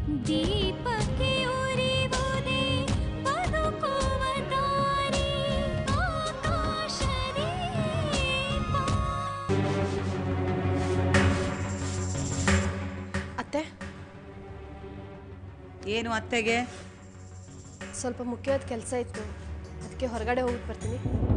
ದೀಪಕ್ಕೆ ಉರಿವುದೇ ಬದುಕುವ ದಾರಿ ಆಕಾಶದೀಪ ಅತ್ತೆ ಏನು ಅತ್ತೆಗೆ ಸ್ವಲ್ಪ ಮುಖ್ಯವಾದ ಕೆಲಸ ಇತ್ತು ಅದಕ್ಕೆ ಹೊರಗಡೆ ಹೋಗಿ ಬರ್ತೀನಿ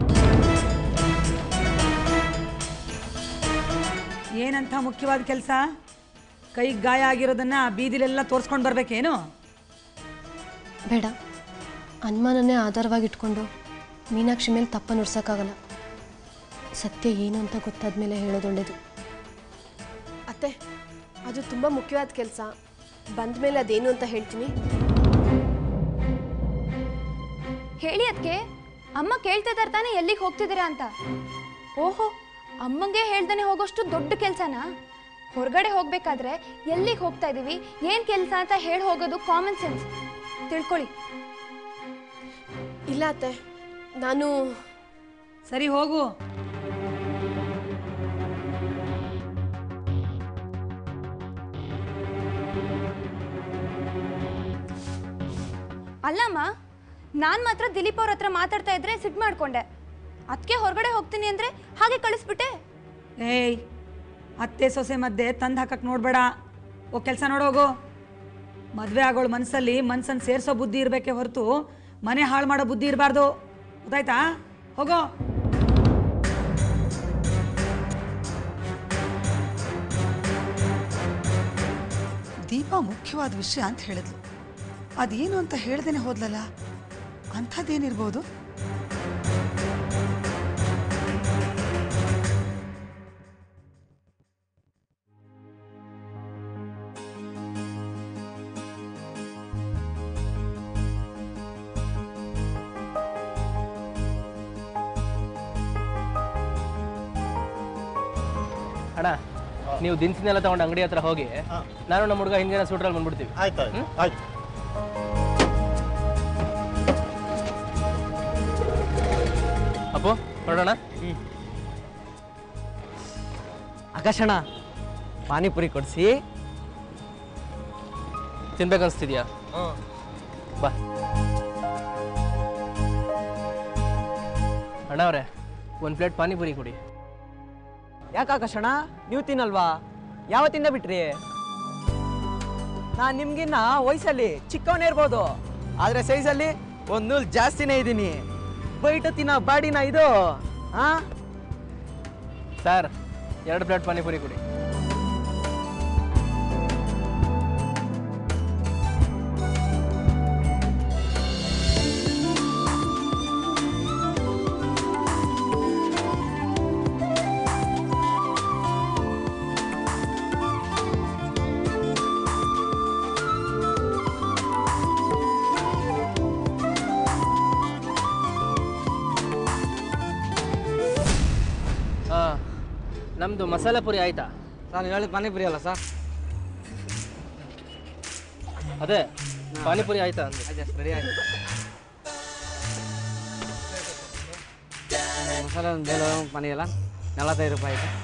ಏನಂತ ಮುಖ್ಯವಾದ ಕೆಲಸ ಕೈಗೆ ಗಾಯ ಆಗಿರೋದನ್ನ ಬೀದಿಲೆಲ್ಲ ತೋರಿಸ್ಕೊಂಡು ಬರ್ಬೇಕೇನು ಬೇಡ ಅನುಮಾನನೇ ಆಧಾರವಾಗಿ ಇಟ್ಕೊಂಡು ಮೀನಾಕ್ಷಿ ಮೇಲೆ ತಪ್ಪನ್ನು ಉರ್ಸೋಕ್ಕಾಗಲ್ಲ ಸತ್ಯ ಏನು ಅಂತ ಗೊತ್ತಾದ ಮೇಲೆ ಹೇಳೋದು ಒಳ್ಳೇದು ಅತ್ತೆ ಅದು ತುಂಬ ಮುಖ್ಯವಾದ ಕೆಲಸ ಬಂದ ಮೇಲೆ ಅದೇನು ಅಂತ ಹೇಳ್ತೀನಿ ಹೇಳಿ ಅದಕ್ಕೆ ಅಮ್ಮ ಕೇಳ್ತಿದಾರೆ ತಾನೇ ಎಲ್ಲಿಗೆ ಹೋಗ್ತಿದ್ದೀರಾ ಅಂತ ಓಹೋ ಅಮ್ಮಂಗೆ ಹೇಳ್ದಾನೆ ಹೋಗೋಷ್ಟು ದೊಡ್ಡ ಕೆಲಸನಾ ಹೊರಗಡೆ ಹೋಗ್ಬೇಕಾದ್ರೆ ಎಲ್ಲಿಗೆ ಹೋಗ್ತಾ ಇದೀವಿ ಏನು ಕೆಲಸ ಅಂತ ಹೇಳಿ ಹೋಗೋದು ಕಾಮನ್ ಸೆನ್ಸ್ ತಿಳ್ಕೊಳ್ಳಿ ಇಲ್ಲ ಅತ್ತೆ ನಾನು ಸರಿ ಹೋಗು ಅಲ್ಲಮ್ಮ ನಾನು ಮಾತ್ರ ದಿಲೀಪ್ ಅವ್ರ ಹತ್ರ ಮಾತಾಡ್ತಾ ಇದ್ರೆ ಸಿಟ್ ಮಾಡ್ಕೊಂಡೆ ಅದಕ್ಕೆ ಹೊರಗಡೆ ಹೋಗ್ತೀನಿ ಅಂದ್ರೆ ಹಾಗೆ ಕಳಿಸ್ಬಿಟ್ಟೆ ಏಯ್ ಅತ್ತೆ ಸೊಸೆ ಮಧ್ಯೆ ತಂದು ಹಾಕಕ್ಕೆ ನೋಡಬೇಡ ಓ ಕೆಲಸ ನೋಡೋಗು ಮದುವೆ ಆಗೋಳು ಮನಸ್ಸಲ್ಲಿ ಮನ್ಸನ್ನು ಸೇರಿಸೋ ಬುದ್ಧಿ ಇರಬೇಕೆ ಹೊರತು ಮನೆ ಹಾಳು ಮಾಡೋ ಬುದ್ಧಿ ಇರಬಾರ್ದು ಗೊತ್ತಾಯ್ತಾ ಹೋಗೋ ದೀಪ ಮುಖ್ಯವಾದ ವಿಷಯ ಅಂತ ಹೇಳಿದ್ಲು ಅದೇನು ಅಂತ ಹೇಳ್ದೇನೆ ಹೋದ್ಲಲ್ಲ ಅಂಥದ್ದೇನಿರ್ಬೋದು ಅಣ್ಣ ನೀವು ದಿನಸಿನೆಲ್ಲ ತಗೊಂಡು ಅಂಗಡಿ ಹತ್ರ ಹೋಗಿ ನಾನು ನಮ್ಮ ಹುಡುಗ ಹಿಂದಿನ ಸೂಟ್ರಲ್ಲಿ ಬಂದ್ಬಿಡ್ತೀವಿ ಆಯ್ತು ಆಯ್ತು ಆಯ್ತು ಅಪ್ಪು ಹೊರಡೋಣ ಆಕಾಶಣ್ಣ ಪಾನಿಪುರಿ ಕೊಡಿಸಿ ತಿನ್ಬೇಕನ್ಸ್ತಿದ್ಯಾ ಬಾ ಅಣ್ಣ ಅವರೇ ಒಂದು ಪ್ಲೇಟ್ ಪಾನಿಪುರಿ ಕೊಡಿ ಯಾಕೆ ಆಕಾಶಣ್ಣ ನೀವು ತಿನ್ನಲ್ವಾ ಯಾವತ್ತಿಂದ ಬಿಟ್ರಿ ನಾನು ನಿಮ್ಗಿನ್ನ ವಯಸ್ಸಲ್ಲಿ ಚಿಕ್ಕವನೇ ಇರ್ಬೋದು ಆದರೆ ಸೈಜಲ್ಲಿ ಒಂದು ನೂಲ್ ಜಾಸ್ತಿನೇ ಇದ್ದೀನಿ ಬೈಟು ತಿನ್ನೋ ಬಾಡಿನ ಇದು ಹಾ ಸರ್ ಎರಡು ಪ್ಲೇಟ್ ಪಾನಿಪುರಿ ಕೊಡಿ ಹಾಂ ನಮ್ಮದು ಮಸಾಲೆ ಪುರಿ ಆಯ್ತಾ ನಾನು ಹೇಳಿದ ಪಾನಿಪುರಿ ಅಲ್ಲ ಸರ್ ಅದೇ ಪಾನಿಪುರಿ ಆಯ್ತಾ ಅಂದೆ ಆಯ್ತು ರೆಡಿ ಆಯ್ತು ಮಸಾಲೆ ಒಂದು ಬೇಳೆ ಪಾನಿ ಅಲ್ಲ ನಲವತ್ತೈದು ರೂಪಾಯಿ ಆಯ್ತು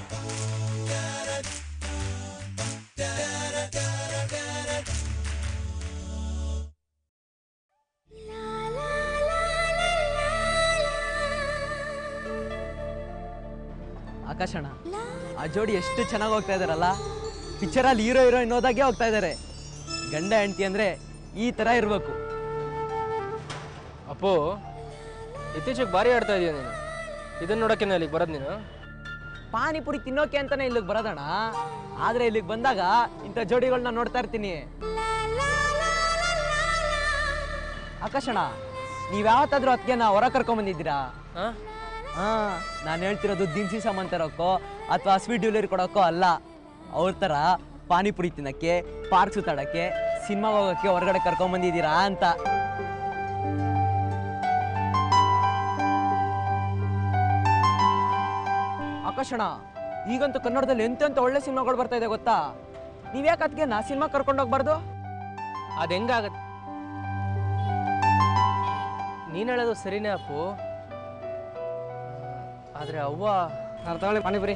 ಆಕಾಶಣ್ಣ ಆ ಜೋಡಿ ಎಷ್ಟು ಚೆನ್ನಾಗಿ ಹೋಗ್ತಾ ಇದಾರಲ್ಲ ಪಿಕ್ಚರಲ್ಲಿ ಹೀರೋ ಹೀರೋಯಿನ್ ಹೋದಾಗೆ ಹೋಗ್ತಾ ಇದ್ದಾರೆ ಗಂಡ ಹೆಂಡತಿ ಅಂದ್ರೆ ಈ ತರ ಇರಬೇಕು ಅಪ್ಪು ಇತ್ತೀಚೆಗೆ ಭಾರಿ ಆಡ್ತಾ ಇದೀಯ ನೀನು ಇದನ್ನ ನೋಡೋಕೆ ಇಲ್ಲಿಗೆ ಬರೋದು ನೀನು ಪಾನಿಪುರಿ ತಿನ್ನೋಕೆ ಅಂತಾನೆ ಇಲ್ಲಿಗೆ ಬರೋದಣ್ಣ ಆದ್ರೆ ಇಲ್ಲಿಗೆ ಬಂದಾಗ ಇಂಥ ಜೋಡಿಗಳನ್ನ ನೋಡ್ತಾ ಇರ್ತೀನಿ ಆಕಾಶಣ್ಣ ನೀವ್ ಯಾವತ್ತಾದ್ರೂ ಅದಕ್ಕೆ ನಾ ಹೊರ ಕರ್ಕೊಂಡ್ ಬಂದಿದ್ದೀರಾ ಹಾಂ ಹಾ ನಾನು ಹೇಳ್ತಿರೋದು ದಿನಸಿ ಸಾಮಾನ್ ತರೋಕೋ ಅಥವಾ ಸ್ವೀಟ್ ಡೆಲಿವರಿ ಕೊಡೋಕೋ ಅಲ್ಲ ಅವ್ರ ಥರ ಪಾನಿಪುರಿ ತಿನ್ನಕ್ಕೆ ಪಾರ್ಕ್ ಸುತ್ತಾಡಕ್ಕೆ ಸಿನಿಮಾ ಹೋಗೋಕ್ಕೆ ಹೊರಗಡೆ ಕರ್ಕೊಂಡ್ ಬಂದಿದ್ದೀರಾ ಅಂತ ಆಕಾಶಣ ಈಗಂತೂ ಕನ್ನಡದಲ್ಲಿ ಎಂತೆಂತ ಒಳ್ಳೆ ಸಿನಿಮಾಗಳು ಬರ್ತಾ ಇದೆ ಗೊತ್ತಾ ನೀವ್ಯಾಕೆ ಅದಕ್ಕೆ ನಾ ಸಿನಿಮಾ ಕರ್ಕೊಂಡು ಹೋಗ್ಬಾರ್ದು ಅದು ಹೆಂಗಾಗತ್ತೆ ನೀನು ಹೇಳೋದು ಸರಿನೇ ಅಪ್ಪು ಆದರೆ ಅವ್ವ ನಾನು ತಗೊಳ್ಳಿ ಪಾನಿಪುರಿ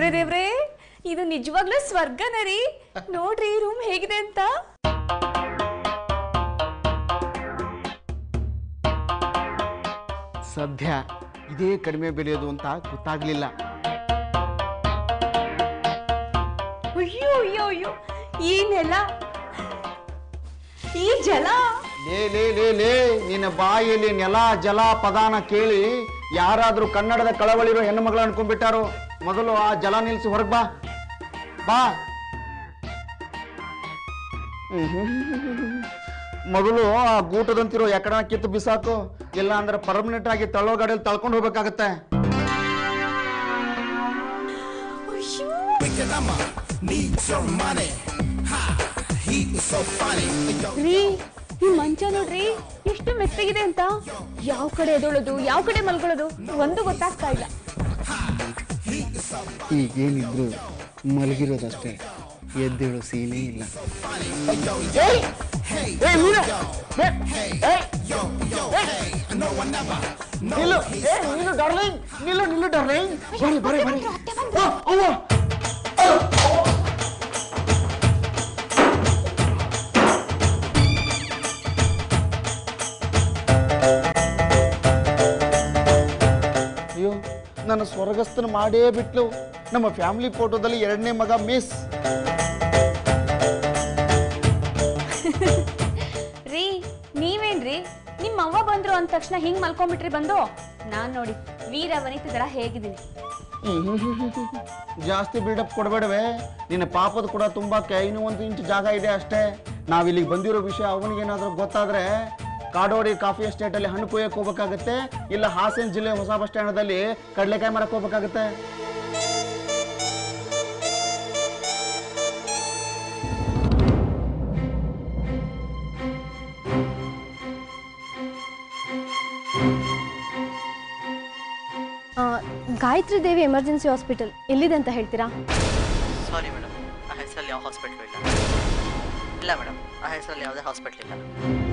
ದೇವ್ರೇ ಇದು ನಿಜವಾಗ್ಲೂ ಸ್ವರ್ಗನ ರೀ ನೋಡ್ರಿ ರೂಮ್ ಹೇಗಿದೆ ಅಂತ ಸದ್ಯ ಇದೇ ಕಡಿಮೆ ಬೆಲೆಯೋದು ಅಂತ ಗೊತ್ತಾಗ್ಲಿಲ್ಲ ಅಯ್ಯೋ ಅಯ್ಯೋ ಅಯ್ಯೋ ಈ ನೆಲ ಈ ಜಲ ಲೇ ಲೇ ಲೇ ಲೇ ನಿನ್ನ ಬಾಯಲ್ಲಿ ನೆಲ ಜಲ ಪದಾನ ಕೇಳಿ ಯಾರಾದ್ರೂ ಕನ್ನಡದ ಕಳವಳಿರೋ ಹೆಣ್ಣು ಮಗಳು ಅನ್ಕೊಂಡ್ಬಿಟ್ಟಾರೋ ಮೊದಲು ಆ ಜಲ ನಿಲ್ಸಿ ಹೊರಗ್ ಬಾ ಬಾ ಮೊದಲು ಆ ಗೂಟದಂತಿರೋ ಎಕಡ ಕಿತ್ತು ಬಿಸಾಕು ಇಲ್ಲ ಅಂದ್ರೆ ಪರ್ಮನೆಂಟ್ ಆಗಿ ತಳ್ಳೋ ಗಾಡಿಯಲ್ಲಿ ತಳ್ಕೊಂಡು ಹೋಗ್ಬೇಕಾಗತ್ತೆ ರೀ ಈ ಮಂಚ ನೋಡ್ರಿ ಎಷ್ಟು ಮೆತ್ತಗಿದೆ ಅಂತ ಯಾವ ಕಡೆ ಎದೊಳೋದು ಯಾವ ಕಡೆ ಮಲ್ಕೊಳ್ಳೋದು ಒಂದು ಗೊತ್ತಾಗ್ತಾ ಇಲ್ಲ ಈಗೇನಿದ್ರು ಮಲಗಿರೋದಷ್ಟೇ ಎದ್ದೇಳೋ ಸೀನೇ ಇಲ್ಲ ನಿಲ್ಲು ಏ, ನಿಲ್ಲು ಡಾರ್ಲಿಂಗ್ ನಿಲ್ಲು ನಿಲ್ಲು ಡಾರ್ಲಿಂಗ್ ಬರಿ ಬರಿ ಬರಿ ಆ, ಅವ್ವ. ಅಯ್ಯೋ ನನ್ನ ಸ್ವರ್ಗಸ್ಥನ ಮಾಡೇ ಬಿಟ್ಲು ನಮ್ಮ ಫ್ಯಾಮಿಲಿ ಫೋಟೋದಲ್ಲಿ ಎರಡನೇ ಮಗ ಮಿಸ್ ರೀ ನೀವೇನ್ರಿ ನಿಮ್ಮ ಅವ್ವ ಬಂದ್ರು ಅಂದ ತಕ್ಷಣ ಹಿಂಗ್ ಮಲ್ಕೊಂಡ್ಬಿಟ್ರಿ ಬಂದು ನಾನ್ ನೋಡಿ ವೀರ ವನಿತ ದಳ ಹೇಗಿದ್ದೀನಿ ಜಾಸ್ತಿ ಬಿಲ್ಡಪ್ ಕೊಡಬೇಡವೆ ನಿನ್ನ ಪಾಪದ ಕೂಡ ತುಂಬಾ ಇನ್ನೂ ಒಂದು ಇಂಚು ಜಾಗ ಇದೆ ಅಷ್ಟೇ ನಾವ್ ಇಲ್ಲಿಗೆ ಬಂದಿರೋ ವಿಷಯ ಅವನಿಗೇನಾದ್ರೂ ಗೊತ್ತಾದ್ರೆ ಕಾಡೋಡಿ ಕಾಫಿ ಎಸ್ಟೇಟ್ ಅಲ್ಲಿ ಹಣ್ಣು ಕೊಯ್ಯಕ್ ಹೋಗ್ಬೇಕಾಗತ್ತೆ ಇಲ್ಲ ಹಾಸನ ಜಿಲ್ಲೆ ಹೊಸ ಬಸ್ ಸ್ಟ್ಯಾಂಡಲ್ಲಿ ಕಡಲೆಕಾಯಿ ಮರಕ್ ಹೋಗ್ಬೇಕಾಗತ್ತೆ ಆ, ಗಾಯತ್ರಿ ದೇವಿ ಎಮರ್ಜೆನ್ಸಿ ಹಾಸ್ಪಿಟಲ್ ಎಲ್ಲಿದೆ ಅಂತ ಹೇಳ್ತೀರಾ ಸಾರಿ ಮೇಡಮ್ ಆ ಹೆಸರಲ್ಲಿ ಯಾವ ಹಾಸ್ಪಿಟ್ಲು ಇಲ್ಲ ಇಲ್ಲ ಮೇಡಮ್ ಆ ಹೆಸರಲ್ಲಿ ಯಾವುದೇ ಹಾಸ್ಪಿಟ್ಲ್ ಇಲ್ಲ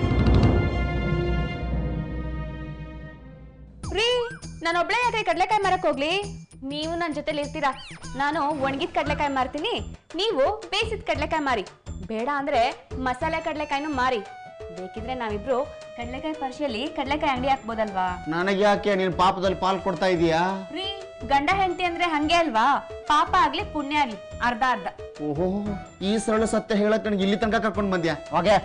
ರೀ ನಾನು ಒಬ್ಳೆ ಯಾಕೆ ಕಡ್ಲೆಕಾಯಿ ಮಾರಕ್ ಹೋಗ್ಲಿ ನೀವು ನನ್ನ ಜೊತೆಲಿ ಇರ್ತೀರಾ ನಾನು ಒಣಗಿದ ಕಡ್ಲೆಕಾಯಿ ಮಾರ್ತೀನಿ ನೀವು ಬೇಯಿಸಿದ ಕಡ್ಲೆಕಾಯಿ ಮಾರಿ ಬೇಡ ಅಂದ್ರೆ ಮಸಾಲೆ ಕಡ್ಲೆಕಾಯಿನೂ ಮಾರಿ ಬೇಕಿದ್ರೆ ನಾವಿಬ್ರು ಕಡ್ಲೆಕಾಯಿ ಪರಿಷೆಯಲ್ಲಿ ಕಡ್ಲೆಕಾಯಿ ಅಂಗಡಿ ಹಾಕ್ಬೋದಲ್ವಾ ನನಗೆ ಯಾಕೆ ನೀನ್ ಪಾಪದಲ್ಲಿ ಪಾಲ್ ಕೊಡ್ತಾ ಇದೀಯಾ ರೀ ಗಂಡ ಹೆಂಡತಿ ಅಂದ್ರೆ ಹಂಗೆ ಅಲ್ವಾ ಪಾಪ ಆಗ್ಲಿ ಪುಣ್ಯ ಆಗ್ಲಿ ಅರ್ಧ ಅರ್ಧ ಓಹೋ ಈ ಸರಳ ಸತ್ಯ ಹೇಳಕ್ ನನಗೆ ಇಲ್ಲಿ ತನಕ ಕರ್ಕೊಂಡು ಬಂದ್ಯಾ ಓಕೆ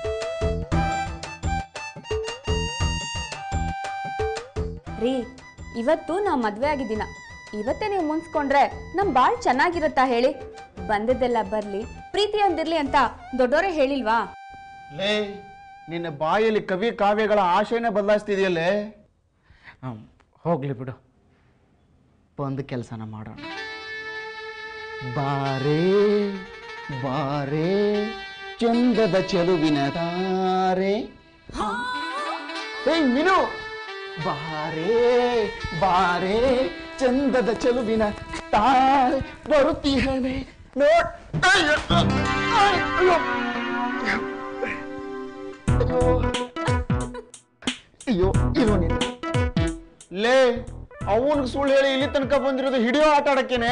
ರೀ ಇವತ್ತು ನಾವು ಮದ್ವೆ ಆಗಿದ್ದೀನ ಇವತ್ತೇ ನೀವು ಮುನ್ಸ್ಕೊಂಡ್ರೆ ನಮ್ ಬಾಳ್ ಚೆನ್ನಾಗಿರುತ್ತಾ ಹೇಳಿ ಬಂದದ್ದೆಲ್ಲ ಬರ್ಲಿ ಪ್ರೀತಿ ಒಂದಿರ್ಲಿ ಅಂತ ದೊಡ್ಡೋರೇ ಹೇಳಿಲ್ವಾ ಲೇ ನಿನ್ನ ಬಾಯಲ್ಲಿ ಕವಿ ಕಾವ್ಯಗಳ ಆಶಯನೇ ಬದಲಾಯಿಸ್ತಿದೆಯಲ್ಲೇ ಹೋಗ್ಲಿ ಬಿಡು ಒಂದು ಕೆಲಸನ ಮಾಡೋಣ ಬಾರೇ ಬಾರೇ ಚಂದದ ಚೆಲುವಿನ ತಾರೆ ಏಯ್ ಮೀನು ಬಾರೇ ಬಾರೇ ಚಂದದ ಚೆಲುವಿನ ತಾರೆ ಬರುತ್ತೀಹನೆ ನೋಡ್ ಅಯ್ಯೋ ಅಯ್ಯೋ ಅಯ್ಯೋ ಅಯ್ಯೋ ಇರೋ ನೀನು ಲೇ ಅವನಿಗೆ ಸುಳ್ಳು ಹೇಳಿ ಇಲ್ಲಿ ತನಕ ಬಂದಿರೋದು ಹಿಡಿಯೋ ಆಟ ಆಡಕ್ಕೇನೆ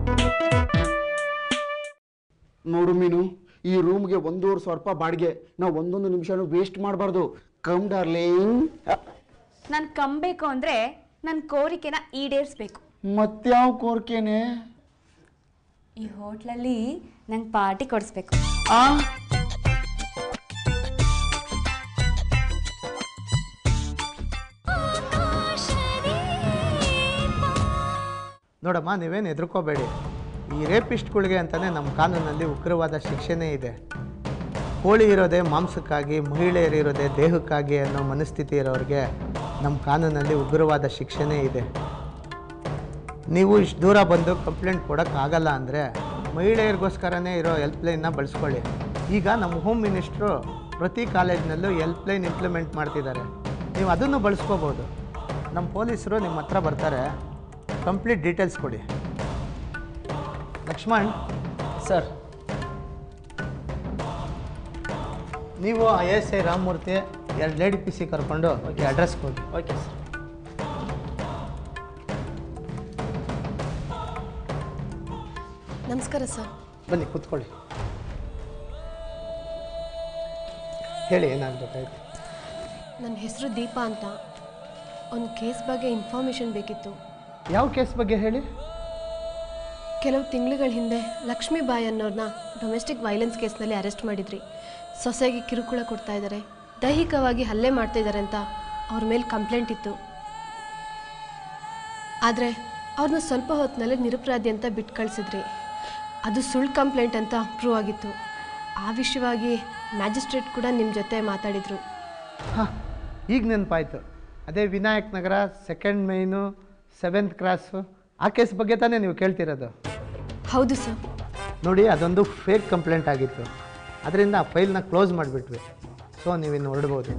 ನೋಡು ಮೀನು ಈ ರೂಮ್ಗೆ ಒಂದೂವರೆ ಸಾವಿರ ರೂಪಾಯಿ ಬಾಡಿಗೆ ನಾವು ಒಂದೊಂದು ನಿಮಿಷನೂ ವೇಸ್ಟ್ ಮಾಡಬಾರ್ದು ಕಮ್ ಡಾರ್ಲಿಂಗ್ ನನ್ ಕಂಬೇಕು ಅಂದ್ರೆ ನನ್ ಕೋರಿಕೆನ ಈಡೇರಿಸ್ಬೇಕು ಮತ್ಯಾವ ಕೋರ್ಕೆನೆ ಈ ಹೋಟ್ಲಲ್ಲಿ ನಂಗೆ ಪಾರ್ಟಿ ಕೊಡಿಸ್ಬೇಕು ಆ ನೋಡಮ್ಮ ನೀವೇನು ಹೆದರ್ಕೋಬೇಡಿ ಈ ರೇಪಿಸ್ಟ್ಗಳಿಗೆ ಅಂತಲೇ ನಮ್ಮ ಕಾನೂನಲ್ಲಿ ಉಗ್ರವಾದ ಶಿಕ್ಷೆನೇ ಇದೆ ಕೋಳಿ ಇರೋದೇ ಮಾಂಸಕ್ಕಾಗಿ ಮಹಿಳೆಯರು ಇರೋದೇ ದೇಹಕ್ಕಾಗಿ ಅನ್ನೋ ಮನಸ್ಥಿತಿ ಇರೋರಿಗೆ ನಮ್ಮ ಕಾನೂನಲ್ಲಿ ಉಗ್ರವಾದ ಶಿಕ್ಷೆನೇ ಇದೆ ನೀವು ಇಷ್ಟು ದೂರ ಬಂದು ಕಂಪ್ಲೇಂಟ್ ಕೊಡೋಕ್ಕಾಗಲ್ಲ ಅಂದರೆ ಮಹಿಳೆಯರಿಗೋಸ್ಕರನೇ ಇರೋ ಹೆಲ್ಪ್ಲೈನ್ನ ಬಳಸ್ಕೊಳ್ಳಿ ಈಗ ನಮ್ಮ ಹೋಮ್ ಮಿನಿಸ್ಟ್ರು ಪ್ರತಿ ಕಾಲೇಜ್ನಲ್ಲೂ ಹೆಲ್ಪ್ಲೈನ್ ಇಂಪ್ಲಿಮೆಂಟ್ ಮಾಡ್ತಿದ್ದಾರೆ ನೀವು ಅದನ್ನು ಬಳಸ್ಕೋಬೋದು ನಮ್ಮ ಪೊಲೀಸರು ನಿಮ್ಮ ಹತ್ರ ಬರ್ತಾರೆ ಕಂಪ್ಲೀಟ್ ಡೀಟೇಲ್ಸ್ ಕೊಡಿ ಲಕ್ಷ್ಮಣ್ ಸರ್ ನೀವು ಐ ಎಸ್ ಐ ರಾಮಮೂರ್ತಿ ಎರಡು ಲೇಡಿ ಪಿ ಸಿ ಕರ್ಕೊಂಡು ಅಡ್ರೆಸ್ ಕೊಡಿ ಓಕೆ ಸರ್ ನಮಸ್ಕಾರ ಸರ್ ಬನ್ನಿ ಕೂತ್ಕೊಳ್ಳಿ ಹೇಳಿ ಏನಾಗಬೇಕಾಯ್ತು ನನ್ನ ಹೆಸರು ದೀಪಾ ಅಂತ ಒಂದು ಕೇಸ್ ಬಗ್ಗೆ ಇನ್ಫಾರ್ಮೇಷನ್ ಬೇಕಿತ್ತು ಯಾವ ಕೇಸ್ ಬಗ್ಗೆ ಹೇಳಿ ಕೆಲವು ತಿಂಗಳುಗಳ ಹಿಂದೆ ಲಕ್ಷ್ಮೀಬಾಯಿ ಅನ್ನೋರನ್ನ ಡೊಮೆಸ್ಟಿಕ್ ವೈಲೆನ್ಸ್ ಕೇಸ್ನಲ್ಲಿ ಅರೆಸ್ಟ್ ಮಾಡಿದ್ರಿ ಸೊಸೆಗೆ ಕಿರುಕುಳ ಕೊಡ್ತಾ ಇದ್ದಾರೆ ದೈಹಿಕವಾಗಿ ಹಲ್ಲೆ ಮಾಡ್ತಾ ಇದ್ದಾರೆ ಅಂತ ಅವ್ರ ಮೇಲೆ ಕಂಪ್ಲೇಂಟ್ ಇತ್ತು ಆದರೆ ಅವ್ರನ್ನ ಸ್ವಲ್ಪ ಹೊತ್ತಿನಲ್ಲೇ ನಿರಪರಾಧಿ ಅಂತ ಬಿಟ್ಟು ಕಳಿಸಿದ್ರಿ ಅದು ಸುಳ್ಳು ಕಂಪ್ಲೇಂಟ್ ಅಂತ ಪ್ರೂವ್ ಆಗಿತ್ತು ಆ ವಿಷಯವಾಗಿ ಮ್ಯಾಜಿಸ್ಟ್ರೇಟ್ ಕೂಡ ನಿಮ್ಮ ಜೊತೆ ಮಾತಾಡಿದರು ಹಾಂ ಈಗ ನೆನಪಾಯ್ತು ಅದೇ Vinayak Nagar second main seventh cross ಆ ಕೇಸ್ ಬಗ್ಗೆ ತಾನೇ ನೀವು ಕೇಳ್ತಿರೋದು ಹೌದು ಸರ್ ನೋಡಿ ಅದೊಂದು ಫೇಕ್ ಕಂಪ್ಲೇಂಟ್ ಆಗಿತ್ತು ಅದರಿಂದ ಆ ಫೈಲ್ನ ಕ್ಲೋಸ್ ಮಾಡಿಬಿಟ್ವಿ ಸೊ ನೀವಿನ್ನು ಹೊರಡ್ಬೋದು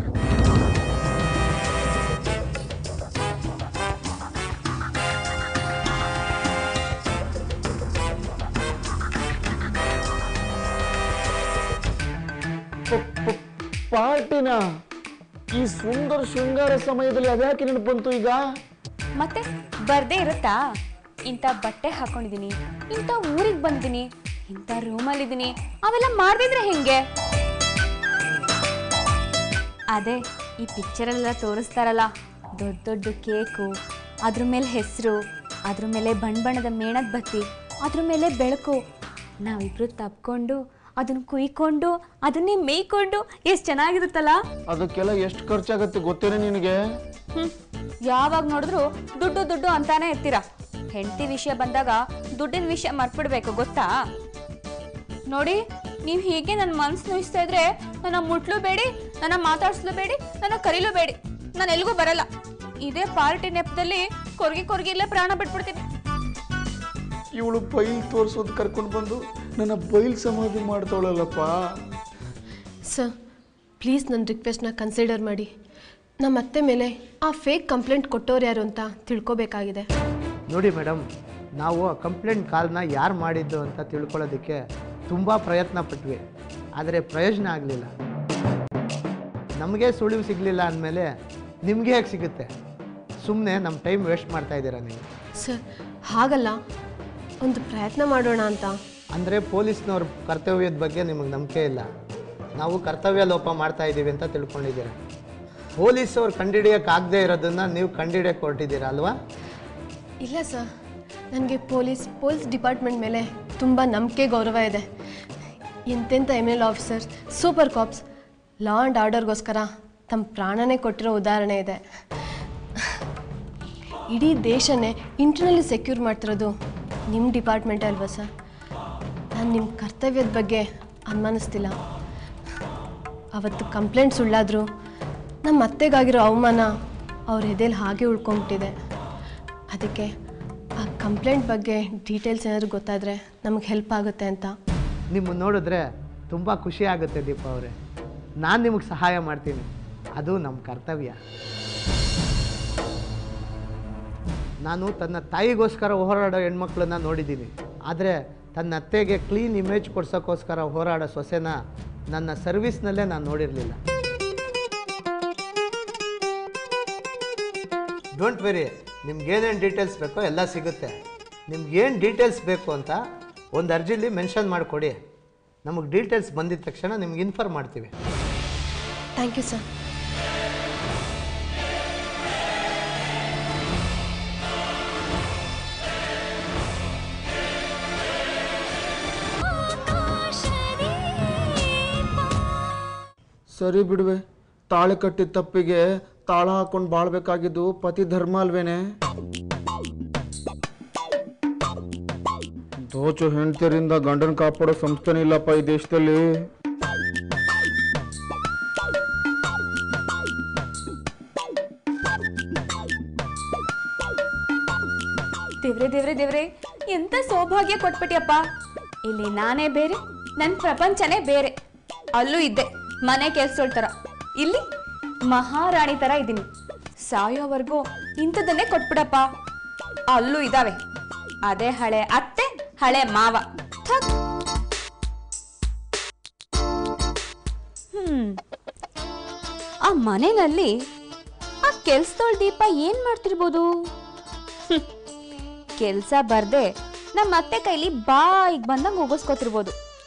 ಪಾರ್ಟಿನ ಈ ಸುಂದರ ಶೃಂಗಾರ ಸಮಯದಲ್ಲಿ ಅದ್ಯಾಕೆ ನೆನಪು ಬಂತು ಈಗ ಮತ್ತೆ ಬರ್ದೇ ಇರುತ್ತಾ ಇಂಥ ಬಟ್ಟೆ ಹಾಕೊಂಡಿದ್ದೀನಿ ಇಂಥ ಊರಿಗೆ ಬಂದಿದ್ದೀನಿ ಇಂಥ ರೂಮಲ್ಲಿದ್ದೀನಿ ಅವೆಲ್ಲ ಮಾಡ್ದಿದ್ರೆ ಹೆಂಗೆ ಅದೇ ಈ ಪಿಕ್ಚರಲ್ಲೆಲ್ಲ ತೋರಿಸ್ತಾರಲ್ಲ ದೊಡ್ಡ ದೊಡ್ಡ ಕೇಕು ಅದ್ರ ಮೇಲೆ ಹೆಸರು ಅದ್ರ ಮೇಲೆ ಬಣ್ಣ ಬಣ್ಣದ ಮೇಣದ ಬತ್ತಿ ಅದ್ರ ಮೇಲೆ ಬೆಳಕು ನಾವಿಬ್ರು ತಪ್ಕೊಂಡು ಅದನ್ನ ಕುಯ್ಕೊಂಡು ಅದನ್ನೇ ಮೇಯ್ಕೊಂಡು ಎಷ್ಟು ಚೆನ್ನಾಗಿರುತ್ತಲ್ಲ ಅದಕ್ಕೆಲ್ಲ ಎಷ್ಟು ಖರ್ಚಾಗತ್ತೆ ಗೊತ್ತೇನೆ ನಿನಗೆ ಹ್ಮ್ ಯಾವಾಗ ನೋಡಿದ್ರು ದುಡ್ಡು ದುಡ್ಡು ಅಂತಾನೆ ಇರ್ತೀರಾ ಹೆಂಡತಿ ವಿಷಯ ಬಂದಾಗ ದುಡ್ಡಿನ ವಿಷಯ ಮರ್ತ್ಬಿಡ್ಬೇಕು ಗೊತ್ತಾ ನೋಡಿ ನೀವು ಹೀಗೆ ನನ್ನ ಮನ್ಸು ನೋಯಿಸ್ತಾ ಇದ್ರೆ ನನ್ನ ಮುಟ್ಲು ಬೇಡಿ ನನ್ನ ಮಾತಾಡ್ಸ್ಲು ಬೇಡಿ ನನ್ನ ಕರೀಲು ಬೇಡಿ ನಾನು ಎಲ್ಗೂ ಬರಲ್ಲ ಇದೇ ಪಾರ್ಟಿ ನೆಪದಲ್ಲಿ ಕೊರ್ಗಿ ಕೊರ್ಗಿ ಇಲ್ಲೇ ಪ್ರಾಣ ಬಿಟ್ಬಿಡ್ತೀನಿ ಇವಳು ಬೈಲ್ ತೋರಿಸೋದು ಕರ್ಕೊಂಡು ಬಂದು ನನ್ನ ಬೈಲ್ ಸಮಾಧಿ ಮಾಡ್ತಾವಳಲ್ಲಪ್ಪ ಸರ್ ಪ್ಲೀಸ್ ನನ್ನ ರಿಕ್ವೆಸ್ಟ್ನ ಕನ್ಸಿಡರ್ ಮಾಡಿ ನಮ್ಮ ಅತ್ತೆ ಮೇಲೆ ಆ ಫೇಕ್ ಕಂಪ್ಲೇಂಟ್ ಕೊಟ್ಟವ್ರು ಯಾರು ಅಂತ ತಿಳ್ಕೊಬೇಕಾಗಿದೆ ನೋಡಿ ಮೇಡಮ್ ನಾವು ಆ ಕಂಪ್ಲೇಂಟ್ ಕಾಲ್ನ ಯಾರು ಮಾಡಿದ್ದು ಅಂತ ತಿಳ್ಕೊಳ್ಳೋದಕ್ಕೆ ತುಂಬ ಪ್ರಯತ್ನ ಪಟ್ವಿ ಆದರೆ ಪ್ರಯೋಜನ ಆಗಲಿಲ್ಲ ನಮಗೆ ಸುಳಿವು ಸಿಗಲಿಲ್ಲ ಅಂದಮೇಲೆ ನಿಮಗೆ ಹೇಗೆ ಸಿಗುತ್ತೆ ಸುಮ್ಮನೆ ನಮ್ಮ ಟೈಮ್ ವೇಸ್ಟ್ ಮಾಡ್ತಾ ಇದ್ದೀರಾ ನೀವು ಸರ್ ಹಾಗಲ್ಲ ಒಂದು ಪ್ರಯತ್ನ ಮಾಡೋಣ ಅಂತ ಅಂದರೆ ಪೊಲೀಸ್ನವ್ರ ಕರ್ತವ್ಯದ ಬಗ್ಗೆ ನಿಮಗೆ ನಂಬಿಕೆ ಇಲ್ಲ ನಾವು ಕರ್ತವ್ಯ ಲೋಪ ಮಾಡ್ತಾ ಇದ್ದೀವಿ ಅಂತ ತಿಳ್ಕೊಂಡಿದ್ದೀರ ಪೊಲೀಸವ್ರು ಕಂಡಿಡಿಯೋಕ್ಕಾಗದೇ ಇರೋದನ್ನು ನೀವು ಕಂಡಿಡಿಯೋಕೆ ಹೊರಟಿದ್ದೀರಾ ಅಲ್ವಾ ಇಲ್ಲ ಸರ್ ನನಗೆ ಪೊಲೀಸ್ ಪೊಲೀಸ್ ಡಿಪಾರ್ಟ್ಮೆಂಟ್ ಮೇಲೆ ತುಂಬ ನಂಬಿಕೆ ಗೌರವ ಇದೆ ಎಂತೆಂಥ M L officers super cops law and ಆರ್ಡರ್ಗೋಸ್ಕರ ತಮ್ಮ ಪ್ರಾಣನೇ ಕೊಟ್ಟಿರೋ ಉದಾಹರಣೆ ಇದೆ ಇಡೀ ದೇಶನೇ ಇಂಟರ್ನಲ್ಲಿ ಸೆಕ್ಯೂರ್ ಮಾಡ್ತಿರೋದು ನಿಮ್ಮ ಡಿಪಾರ್ಟ್ಮೆಂಟೇ ಅಲ್ವಾ ಸರ್ ನಾನು ನಿಮ್ಮ ಕರ್ತವ್ಯದ ಬಗ್ಗೆ ಅನುಮಾನಿಸ್ತಿಲ್ಲ ಅವತ್ತು ಕಂಪ್ಲೇಂಟ್ ಸುಳ್ಳಾದರೂ ನಮ್ಮ ಅತ್ತೆಗಾಗಿರೋ ಅವಮಾನ ಅವ್ರ ಎದೆಯಲ್ಲಿ ಹಾಗೆ ಉಳ್ಕೊಂಬಿಟ್ಟಿದೆ ಅದಕ್ಕೆ ಆ ಕಂಪ್ಲೇಂಟ್ ಬಗ್ಗೆ ಡೀಟೇಲ್ಸ್ ಏನಾದರೂ ಗೊತ್ತಾದರೆ ನಮಗೆ ಹೆಲ್ಪ್ ಆಗುತ್ತೆ ಅಂತ ನಿಮ್ಮನ್ನು ನೋಡಿದ್ರೆ ತುಂಬ ಖುಷಿ ಆಗುತ್ತೆ ದೀಪ ಅವರೇ ನಾನು ನಿಮಗೆ ಸಹಾಯ ಮಾಡ್ತೀನಿ ಅದು ನಮ್ಮ ಕರ್ತವ್ಯ ನಾನು ತನ್ನ ತಾಯಿಗೋಸ್ಕರ ಹೋರಾಡೋ ಹೆಣ್ಮಕ್ಳನ್ನ ನೋಡಿದ್ದೀನಿ ಆದರೆ ತನ್ನ ಅತ್ತೆಗೆ ಕ್ಲೀನ್ ಇಮೇಜ್ ಕೊಡ್ಸೋಕ್ಕೋಸ್ಕರ ಹೋರಾಡೋ ಸೊಸೆನ ನನ್ನ ಸರ್ವಿಸ್ನಲ್ಲೇ ನಾನು ನೋಡಿರಲಿಲ್ಲ ಡೋಂಟ್ ವೆರಿ ನಿಮ್ಗೇನೇನು ಡೀಟೇಲ್ಸ್ ಬೇಕೋ ಎಲ್ಲ ಸಿಗುತ್ತೆ ನಿಮ್ಗೇನು ಡೀಟೇಲ್ಸ್ ಬೇಕು ಅಂತ ಒಂದು ಅರ್ಜಿಲಿ ಮೆನ್ಷನ್ ಮಾಡಿಕೊಡಿ ನಮಗೆ ಡೀಟೇಲ್ಸ್ ಬಂದಿದ ತಕ್ಷಣ ನಿಮ್ಗೆ ಇನ್ಫಾರ್ಮ್ ಮಾಡ್ತೀವಿ ಥ್ಯಾಂಕ್ ಯು ಸರ್ ಸರಿ ಬಿಡುವೆ ತಾಳೆ ಕಟ್ಟಿದ ತಪ್ಪಿಗೆ ತಾಳ ಹಾಕೊಂಡು ಬಾಳ್ಬೇಕಾಗಿದ್ದು ಪತಿ ಧರ್ಮ ಅಲ್ವೇನೆ ದೋಚು ಹೆಂಡತಿಯರಿಂದ ಗಂಡನ ಕಾಪಾಡೋ ಸಂಸ್ಥೆನೇ ಇಲ್ಲಪ್ಪ ಈ ದೇಶದಲ್ಲಿ ದೇವ್ರೆ ದೇವ್ರೆ ದೇವ್ರೆ ಎಂತ ಸೌಭಾಗ್ಯ ಕೊಟ್ಬಿಟ್ಟಿಯಪ್ಪ ಇಲ್ಲಿ ನಾನೇ ಬೇರೆ ನನ್ನ ಪ್ರಪಂಚನೇ ಬೇರೆ ಅಲ್ಲೂ ಇದ್ದೆ ಮನೆ ಕೆಲ್ಸೋಳ್ ಥರ ಇಲ್ಲಿ ಮಹಾರಾಣಿ ಥರ ಇದ್ದೀನಿ ಸಾಯೋವರೆಗೂ ಇಂಥದ್ದನ್ನೇ ಕೊಟ್ಬಿಡಪ್ಪ ಅಲ್ಲೂ ಇದಾವೆ ಅದೇ ಹಳೆ ಅತ್ತೆ ಹಳೆ ಮಾವ ಥಕ್. ಹ್ಮ್ ಆ ಮನೆಯಲ್ಲಿ ಆ ಕೆಲ್ಸದೋಳ್ ದೀಪ ಏನ್ ಮಾಡ್ತಿರ್ಬೋದು ಕೆಲಸ ಬರ್ದೆ ನಮ್ಮ ಅತ್ತೆ ಕೈಲಿ ಬಾಯಿಗೆ ಬಂದಂಗೆ ಹೋಗಿಸ್ಕೊತಿರ್ಬೋದು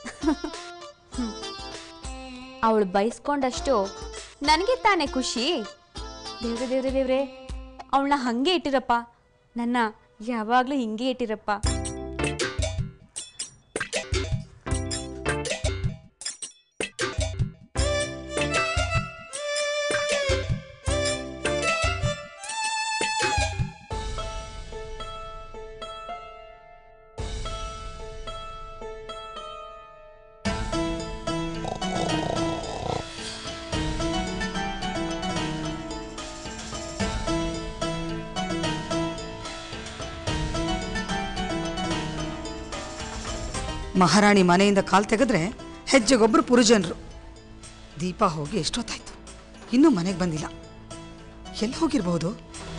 ಅವಳು ಬಯಸ್ಕೊಂಡಷ್ಟು ನನಗೆ ತಾನೇ ಖುಷಿ ದೇವ್ರೆ ದೇವ್ರೆ ದೇವ್ರೆ ಅವಳನ್ನ ಹಂಗೆ ಇಟ್ಟಿರಪ್ಪ ನನ್ನ ಯಾವಾಗಲೂ ಹಿಂಗೆ ಇಟ್ಟಿರಪ್ಪ ಮಹಾರಾಣಿ ಮನೆಯಿಂದ ಕಾಲು ತೆಗೆದ್ರೆ ಹೆಜ್ಜೆಗೊಬ್ಬರು ಪುರುಜನರು ದೀಪ ಹೋಗಿ ಎಷ್ಟೊತ್ತಾಯ್ತು ಇನ್ನೂ ಮನೆಗೆ ಬಂದಿಲ್ಲ ಎಲ್ಲಿ ಹೋಗಿರ್ಬೋದು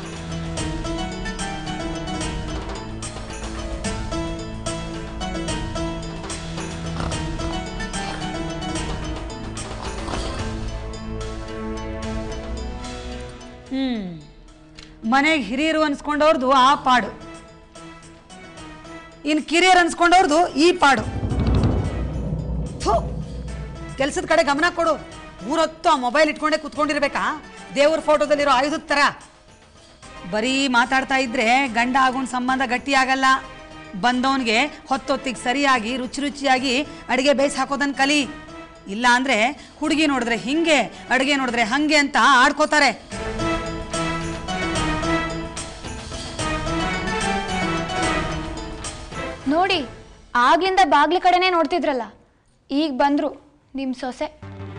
ಹ್ಮ್ ಮನೆಗೆ ಹಿರಿಯರು ಅನ್ಸ್ಕೊಂಡವ್ರದ್ದು ಆ ಪಾಡು ಇನ್ನು ಕಿರಿಯರು ಅನ್ಸ್ಕೊಂಡವ್ರದ್ದು ಈ ಪಾಡು ಕೆಲಸದ ಕಡೆ ಗಮನ ಕೊಡು ಮೂರೊತ್ತು ಆ ಮೊಬೈಲ್ ಇಟ್ಕೊಂಡೇ ಕುತ್ಕೊಂಡಿರ್ಬೇಕಾ ದೇವ್ರ ಫೋಟೋದಲ್ಲಿರೋ ಆಯುಧದ ಥರ ಬರೀ ಮಾತಾಡ್ತಾ ಇದ್ರೆ ಗಂಡ ಆಗೋನ್ ಸಂಬಂಧ ಗಟ್ಟಿ ಆಗಲ್ಲ ಬಂದವನಿಗೆ ಹೊತ್ತೊತ್ತಿಗೆ ಸರಿಯಾಗಿ ರುಚಿ ರುಚಿಯಾಗಿ ಅಡುಗೆ ಬೇಯಿಸಿ ಹಾಕೋದನ್ನ ಕಲಿ ಇಲ್ಲ ಅಂದ್ರೆ ಹುಡುಗಿ ನೋಡಿದ್ರೆ ಹಿಂಗೆ ಅಡುಗೆ ನೋಡಿದ್ರೆ ಹಂಗೆ ಅಂತ ಆಡ್ಕೋತಾರೆ ನೋಡಿ ಆಗ್ಲಿಂದ ಬಾಗ್ಲಿ ಕಡೆನೇ ನೋಡ್ತಿದ್ರಲ್ಲ ಈಗ ಬಂದ್ರು ನಿಮ್ ಸೊಸೆ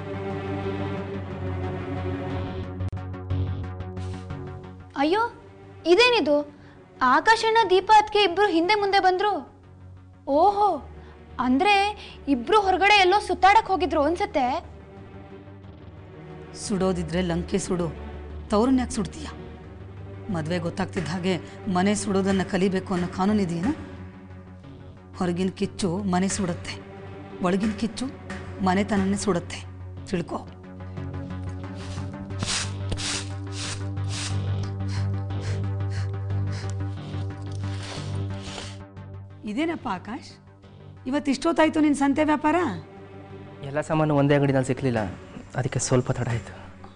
ಅಯ್ಯೋ ಇದೇನಿದು ಆಕಾಶಣ್ಣ ದೀಪ ಅದಕ್ಕೆ ಇಬ್ರು ಹಿಂದೆ ಮುಂದೆ ಬಂದ್ರು ಓಹೋ ಅಂದ್ರೆ ಇಬ್ರು ಹೊರಗಡೆ ಎಲ್ಲೋ ಸುತ್ತಾಡಕ್ ಹೋಗಿದ್ರು ಅನ್ಸತ್ತೆ ಸುಡೋದಿದ್ರೆ ಲಂಕೆ ಸುಡು ತವ್ರನ್ನ ಯಾಕೆ ಸುಡ್ತೀಯ ಮದುವೆ ಗೊತ್ತಾಗ್ತಿದ್ದ ಹಾಗೆ ಮನೆ ಸುಡೋದನ್ನು ಕಲಿಬೇಕು ಅನ್ನೋ ಕಾನೂನು ಇದೆಯೇನು ಹೊರಗಿನ ಕಿಚ್ಚು ಮನೆ ಸುಡುತ್ತೆ ಒಳಗಿನ ಕಿಚ್ಚು ಮನೆತನನ್ನೇ ಸುಡುತ್ತೆ ತಿಳ್ಕೊ ಇದೇನಪ್ಪ ಆಕಾಶ್ ಇವತ್ತು ಇಷ್ಟೊತ್ತಾಯ್ತು ನಿನ್ನ ಸಂತೆ ವ್ಯಾಪಾರ ಎಲ್ಲ ಸಾಮಾನು ಒಂದೇ ಅಂಗಡಿನಲ್ಲಿ ಸಿಕ್ಕಲಿಲ್ಲ ಅದಕ್ಕೆ ಸ್ವಲ್ಪ ತಡ ಆಯಿತು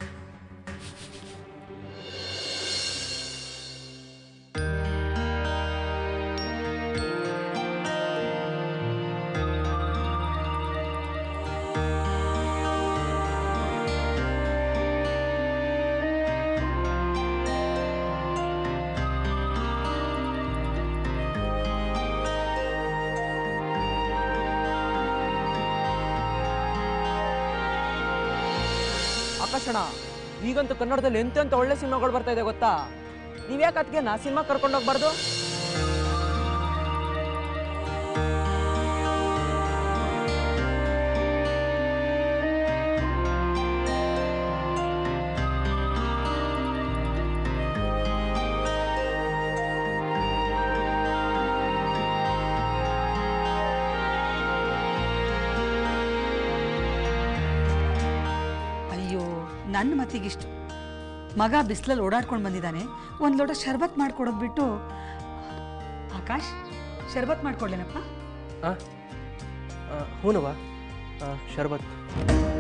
ಆಕಾಶಣ ಈಗಂತೂ ಕನ್ನಡದಲ್ಲಿ ಎಂತೆಂತ ಒಳ್ಳೆ ಸಿನಿಮಾಗಳು ಬರ್ತಾ ಇದೆ ಗೊತ್ತಾ ನೀವ್ಯಾಕೆ ಅದಕ್ಕೆ ನಾ ಸಿನಿಮಾ ಕರ್ಕೊಂಡೋಗ್ಬಾರ್ದು ಅಯ್ಯೋ ನನ್ನ ಮತಿಗಿಷ್ಟು ಮಗ ಬಿಸಿಲಲ್ಲಿ ಓಡಾಡ್ಕೊಂಡು ಬಂದಿದ್ದಾನೆ ಒಂದು ಲೋಟ ಶರ್ಬತ್ ಮಾಡ್ಕೊಡೋದು ಬಿಟ್ಟು ಆಕಾಶ್ ಶರ್ಬತ್ ಮಾಡ್ಕೊಡ್ಲೇನಪ್ಪ ಹಾಂ ಹೂನವಾ ಶರ್ಬತ್